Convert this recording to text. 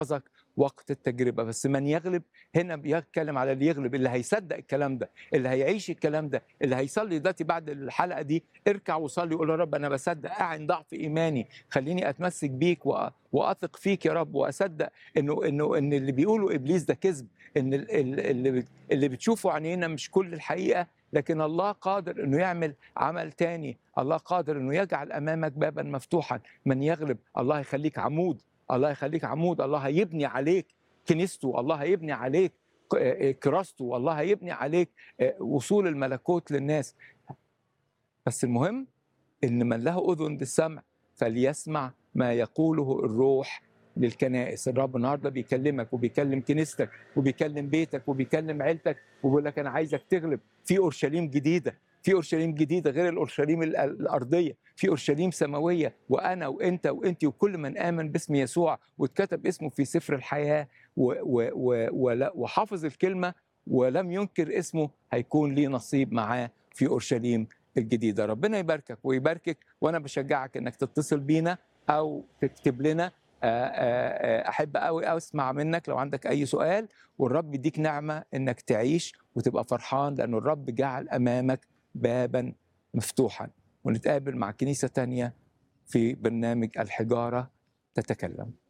يحفظك وقت التجربة بس من يغلب هنا بيتكلم على اللي يغلب اللي هيصدق الكلام ده اللي هيعيش الكلام ده اللي هيصلي دلوقتي بعد الحلقة دي اركع وصلي وقول يا رب أنا بصدق أعن ضعف إيماني خليني أتمسك بيك وأ- وأثق فيك يا رب وأصدق إنه إنه إن اللي بيقوله إبليس ده كذب إن ال- ال- اللي بت- اللي بتشوفه عينينا مش كل الحقيقة لكن الله قادر انه يعمل عمل تاني الله قادر انه يجعل امامك بابا مفتوحا من يغلب الله يخليك عمود الله يخليك عمود الله هيبني عليك كنيسته الله هيبني عليك ك- آه، كراسته الله هيبني عليك آه، وصول الملكوت للناس بس المهم ان من له اذن للسمع فليسمع ما يقوله الروح للكنائس الرب النهارده بيكلمك وبيكلم كنيستك وبيكلم بيتك وبيكلم عيلتك وبيقول لك انا عايزك تغلب في اورشليم جديده في اورشليم جديده غير الاورشليم ال- الارضيه في اورشليم سماويه وانا وانت وانت وكل من امن باسم يسوع واتكتب اسمه في سفر الحياه و و و ولا- وحافظ الكلمه ولم ينكر اسمه هيكون ليه نصيب معاه في اورشليم الجديده ربنا يباركك ويباركك وانا بشجعك انك تتصل بينا او تكتب لنا آه، آه، آه، احب قوي اسمع منك لو عندك اي سؤال والرب يديك نعمه انك تعيش وتبقى فرحان لانه الرب جعل امامك بابا مفتوحا ونتقابل مع كنيسه تانية في برنامج الحجاره تتكلم